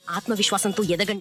ఆత్మవిశ్వాసంతో ఎదగండి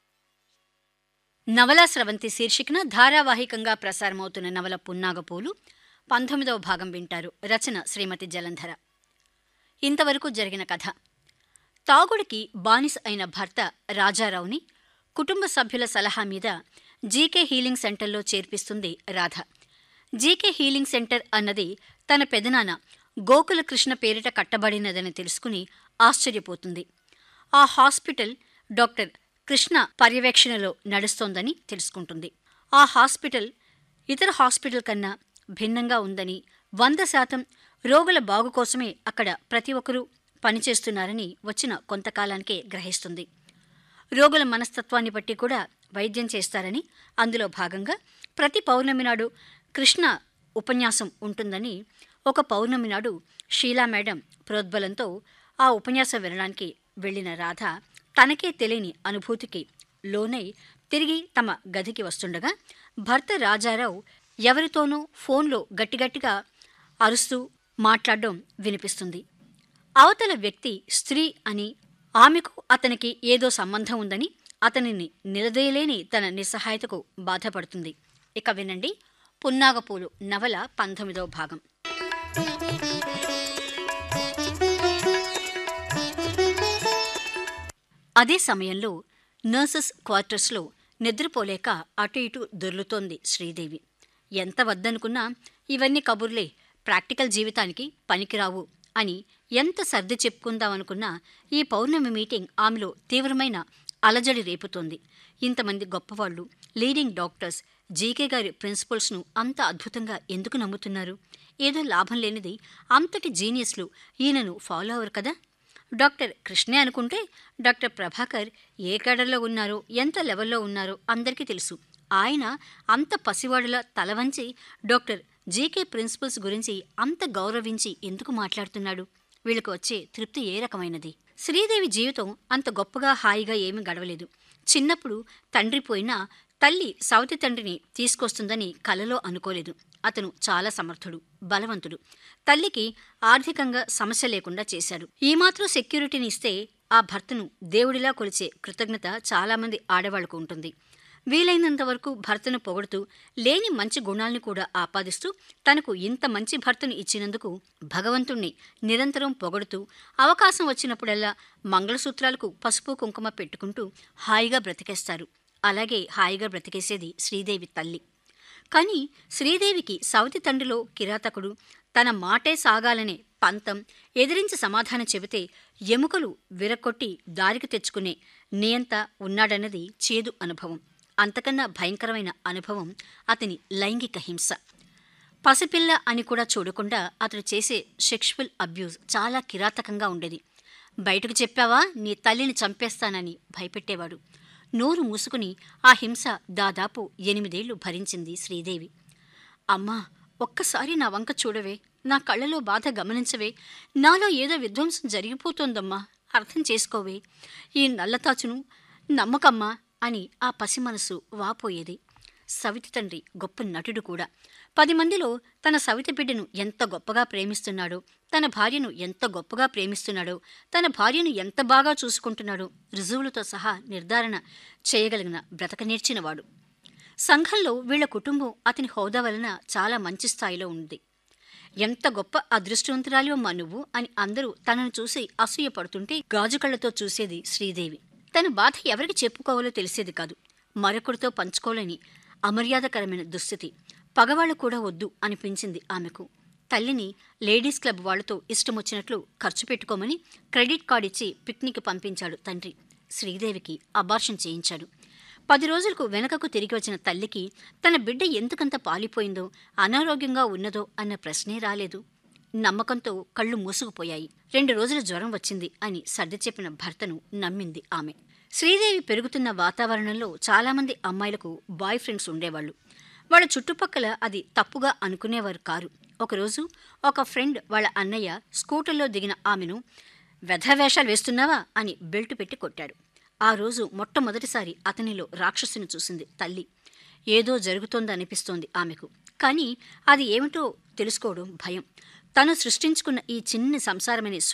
నవల స్రవంతి శీర్షికన ధారావాహికంగా ప్రసారమవుతున్న నవల పున్నాగపూలు పంతొమ్మిదవ భాగం వింటారు రచన శ్రీమతి జలంధర ఇంతవరకు జరిగిన కథ తాగుడికి బానిస అయిన భర్త రాజారావుని కుటుంబ సభ్యుల సలహా మీద జీకే హీలింగ్ సెంటర్లో చేర్పిస్తుంది రాధ జీకే హీలింగ్ సెంటర్ అన్నది తన పెదనాన్న గోకుల కృష్ణ పేరిట కట్టబడినదని తెలుసుకుని ఆశ్చర్యపోతుంది ఆ హాస్పిటల్ డాక్టర్ కృష్ణ పర్యవేక్షణలో నడుస్తోందని తెలుసుకుంటుంది ఆ హాస్పిటల్ ఇతర హాస్పిటల్ కన్నా భిన్నంగా ఉందని వంద శాతం రోగుల బాగు కోసమే అక్కడ ప్రతి ఒక్కరూ పనిచేస్తున్నారని వచ్చిన కొంతకాలానికే గ్రహిస్తుంది రోగుల మనస్తత్వాన్ని బట్టి కూడా వైద్యం చేస్తారని అందులో భాగంగా ప్రతి పౌర్ణమి నాడు కృష్ణ ఉపన్యాసం ఉంటుందని ఒక పౌర్ణమి నాడు షీలా మేడం ప్రోద్బలంతో ఆ ఉపన్యాసం వినడానికి వెళ్ళిన రాధ తనకే తెలియని అనుభూతికి లోనై తిరిగి తమ గదికి వస్తుండగా భర్త రాజారావు ఎవరితోనూ ఫోన్లో గట్టిగట్టిగా అరుస్తూ మాట్లాడడం వినిపిస్తుంది అవతల వ్యక్తి స్త్రీ అని ఆమెకు అతనికి ఏదో సంబంధం ఉందని అతనిని నిలదీయలేని తన నిస్సహాయతకు బాధపడుతుంది ఇక వినండి పున్నాగపూలు నవల పంతొమ్మిదవ భాగం అదే సమయంలో నర్సెస్ క్వార్టర్స్లో నిద్రపోలేక అటు ఇటు దొర్లుతోంది శ్రీదేవి ఎంత వద్దనుకున్నా ఇవన్నీ కబుర్లే ప్రాక్టికల్ జీవితానికి పనికిరావు అని ఎంత సర్ది చెప్పుకుందామనుకున్నా ఈ పౌర్ణమి మీటింగ్ ఆమెలో తీవ్రమైన అలజడి రేపుతోంది ఇంతమంది గొప్పవాళ్ళు లీడింగ్ డాక్టర్స్ జీకే గారి ప్రిన్సిపల్స్ను అంత అద్భుతంగా ఎందుకు నమ్ముతున్నారు ఏదో లాభం లేనిది అంతటి జీనియస్లు ఈయనను ఫాలో అవరు కదా డాక్టర్ కృష్ణే అనుకుంటే డాక్టర్ ప్రభాకర్ ఏ కేడర్లో ఉన్నారో ఎంత లెవెల్లో ఉన్నారో అందరికీ తెలుసు ఆయన అంత పసివాడులా తల వంచి డాక్టర్ జీకే ప్రిన్సిపల్స్ గురించి అంత గౌరవించి ఎందుకు మాట్లాడుతున్నాడు వీళ్ళకు వచ్చే తృప్తి ఏ రకమైనది శ్రీదేవి జీవితం అంత గొప్పగా హాయిగా ఏమీ గడవలేదు చిన్నప్పుడు తండ్రి పోయినా తల్లి సవతి తండ్రిని తీసుకొస్తుందని కలలో అనుకోలేదు అతను చాలా సమర్థుడు బలవంతుడు తల్లికి ఆర్థికంగా సమస్య లేకుండా చేశాడు ఈ మాత్రం సెక్యూరిటీని ఇస్తే ఆ భర్తను దేవుడిలా కొలిచే కృతజ్ఞత చాలామంది ఆడవాళ్లకు ఉంటుంది వీలైనంత వరకు భర్తను పొగడుతూ లేని మంచి గుణాల్ని కూడా ఆపాదిస్తూ తనకు ఇంత మంచి భర్తను ఇచ్చినందుకు భగవంతుణ్ణి నిరంతరం పొగడుతూ అవకాశం వచ్చినప్పుడల్లా మంగళసూత్రాలకు పసుపు కుంకుమ పెట్టుకుంటూ హాయిగా బ్రతికేస్తారు అలాగే హాయిగా బ్రతికేసేది శ్రీదేవి తల్లి కానీ శ్రీదేవికి సవతి తండ్రిలో కిరాతకుడు తన మాటే సాగాలనే పంతం ఎదిరించి సమాధానం చెబితే ఎముకలు విరక్కొట్టి దారికి తెచ్చుకునే నియంత ఉన్నాడన్నది చేదు అనుభవం అంతకన్నా భయంకరమైన అనుభవం అతని లైంగిక హింస పసిపిల్ల అని కూడా చూడకుండా అతడు చేసే సెక్షువల్ అబ్యూజ్ చాలా కిరాతకంగా ఉండేది బయటకు చెప్పావా నీ తల్లిని చంపేస్తానని భయపెట్టేవాడు నోరు మూసుకుని ఆ హింస దాదాపు ఎనిమిదేళ్లు భరించింది శ్రీదేవి అమ్మా ఒక్కసారి నా వంక చూడవే నా కళ్ళలో బాధ గమనించవే నాలో ఏదో విధ్వంసం జరిగిపోతోందమ్మా అర్థం చేసుకోవే ఈ నల్లతాచును నమ్మకమ్మా అని ఆ పసి మనసు వాపోయేది సవితి తండ్రి గొప్ప నటుడు కూడా పది మందిలో తన సవితి బిడ్డను ఎంత గొప్పగా ప్రేమిస్తున్నాడో తన భార్యను ఎంత గొప్పగా ప్రేమిస్తున్నాడో తన భార్యను ఎంత బాగా చూసుకుంటున్నాడో రుజువులతో సహా నిర్ధారణ చేయగలిగిన బ్రతక నేర్చినవాడు సంఘంలో వీళ్ల కుటుంబం అతని హోదా వలన చాలా మంచి స్థాయిలో ఉంది ఎంత గొప్ప అదృష్టవంతురాలివమ్మా నువ్వు అని అందరూ తనను చూసి అసూయ పడుతుంటే గాజు కళ్ళతో చూసేది శ్రీదేవి తన బాధ ఎవరికి చెప్పుకోవాలో తెలిసేది కాదు మరొకరితో పంచుకోలేని అమర్యాదకరమైన దుస్థితి పగవాళ్లు కూడా వద్దు అనిపించింది ఆమెకు తల్లిని లేడీస్ క్లబ్ వాళ్లతో ఇష్టమొచ్చినట్లు ఖర్చు పెట్టుకోమని క్రెడిట్ కార్డు ఇచ్చి పిక్నిక్ పంపించాడు తండ్రి శ్రీదేవికి అబార్షన్ చేయించాడు పది రోజులకు వెనకకు తిరిగి వచ్చిన తల్లికి తన బిడ్డ ఎందుకంత పాలిపోయిందో అనారోగ్యంగా ఉన్నదో అన్న ప్రశ్నే రాలేదు నమ్మకంతో కళ్ళు మూసుకుపోయాయి రెండు రోజుల జ్వరం వచ్చింది అని సర్ది చెప్పిన భర్తను నమ్మింది ఆమె శ్రీదేవి పెరుగుతున్న వాతావరణంలో చాలామంది అమ్మాయిలకు బాయ్ ఫ్రెండ్స్ ఉండేవాళ్ళు వాళ్ళ చుట్టుపక్కల అది తప్పుగా అనుకునేవారు కారు ఒకరోజు ఒక ఫ్రెండ్ వాళ్ళ అన్నయ్య స్కూటర్లో దిగిన ఆమెను వ్యధవేషాలు వేస్తున్నావా అని బెల్ట్ పెట్టి కొట్టాడు ఆ రోజు మొట్టమొదటిసారి అతనిలో రాక్షసుని చూసింది తల్లి ఏదో జరుగుతోందనిపిస్తోంది ఆమెకు కానీ అది ఏమిటో తెలుసుకోవడం భయం తను సృష్టించుకున్న ఈ చిన్ని సంసారమనే